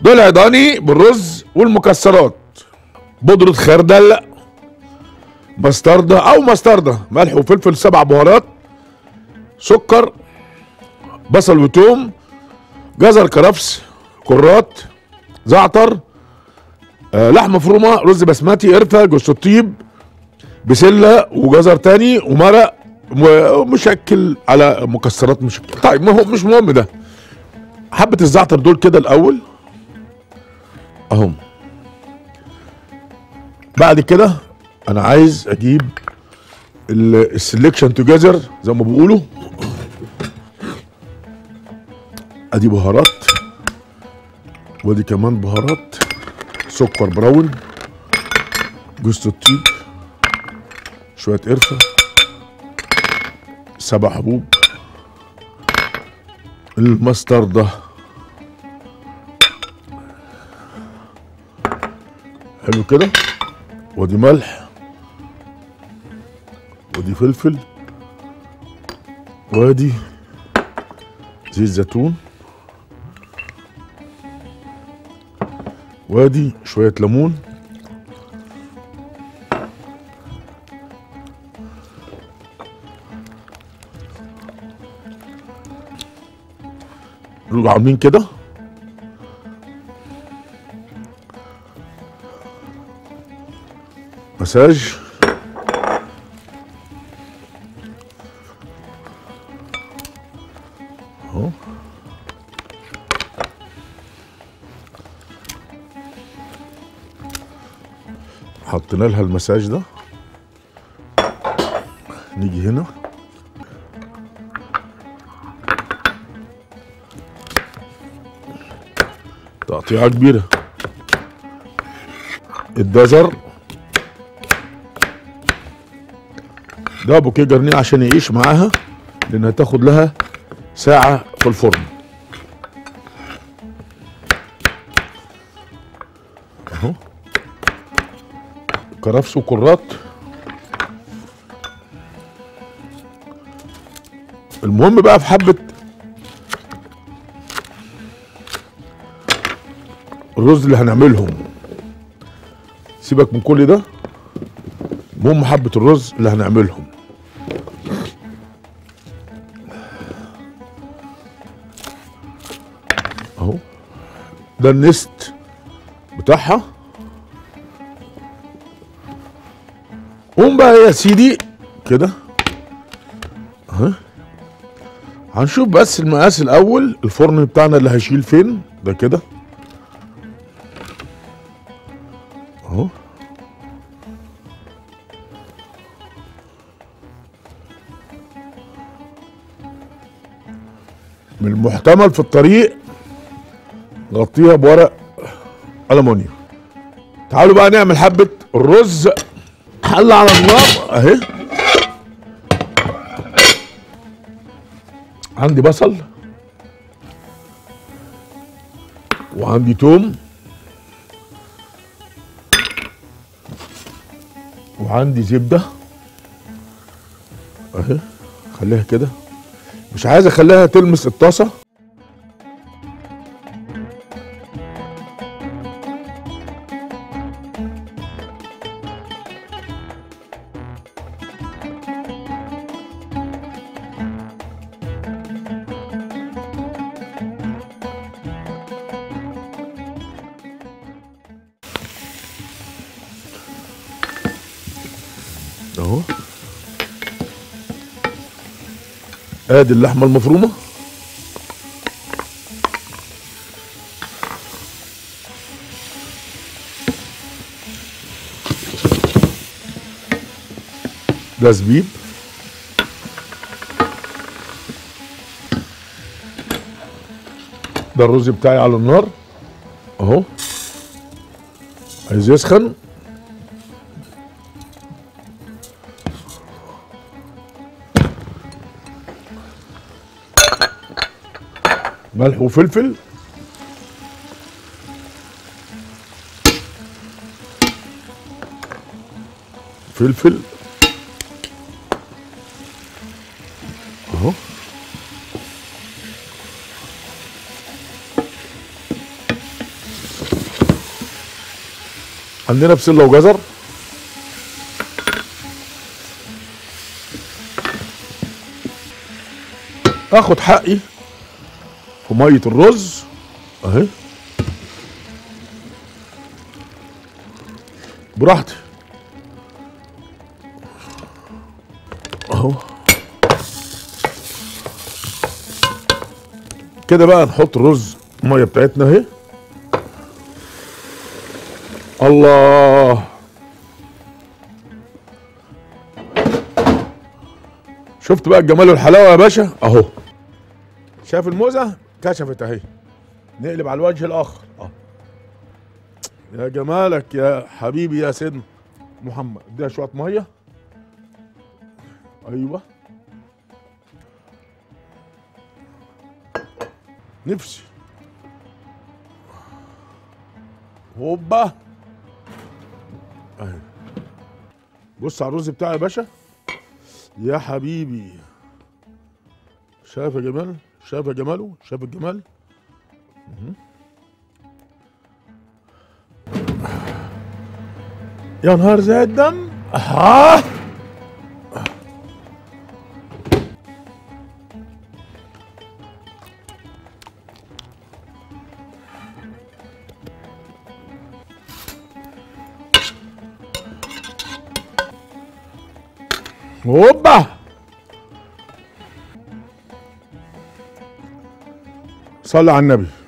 ضلع ضاني بالرز والمكسرات بودرة خردل مستردة أو مستردة ملح وفلفل سبع بهارات سكر بصل وتوم جزر كرفس كرات زعتر آه لحمة مفرومة رز بسمتي قرفة جوز الطيب بسلة وجزر تاني ومرق ومشكل على مكسرات مشكل طيب ما هو مش مهم ده حبة الزعتر دول كده الأول أهم بعد كده أنا عايز أجيب السلكشن توجذر زي ما بيقولوا ادي بهارات ودي كمان بهارات سكر براون جوز الطيب شويه قرفه سبع حبوب المستردة حلو كده ودي ملح ودي فلفل وادي زيت زيتون وادي شوية ليمون نروح عاملين كده مساج اهو حطينا لها المساج ده نيجي هنا تقطيعة كبيرة الجزر ده بوكيه جرنيه عشان يعيش معاها لانها تاخد لها ساعة في الفرن اهو كرفس وكرات المهم بقى في حبة الرز اللي هنعملهم سيبك من كل ده المهم حبة الرز اللي هنعملهم اهو ده النست بتاعها قوم بقى يا سيدي كده اهي هنشوف بس المقاس الاول الفرن بتاعنا اللي هيشيل فين ده كده اهو من المحتمل في الطريق نغطيها بورق ألمونيوم تعالوا بقى نعمل حبة الرز حل على النار اهي عندي بصل وعندي توم وعندي زبدة اهي خليها كده مش عايز اخليها تلمس الطاسة اهو ادي اللحمه المفرومه ده زبيب ده الرز بتاعي على النار اهو عايز يسخن ملح وفلفل فلفل اهو عندنا بسله وجزر اخد حقي في ميه الرز اهي براحتي اهو كده بقى نحط الرز الميه بتاعتنا اهي الله شفت بقى الجمال والحلاوه يا باشا اهو شايف الموزه كشفت اهي نقلب على الوجه الاخر اه يا جمالك يا حبيبي يا سيدنا محمد اديها شويه ميه ايوه نفسي هوبا اهي بص على الرز بتاعي يا باشا يا حبيبي شايف يا جمال شايف يا جماله شايف الجمال مهم. يا نهار زي الدم آه. هوبا صلي على النبي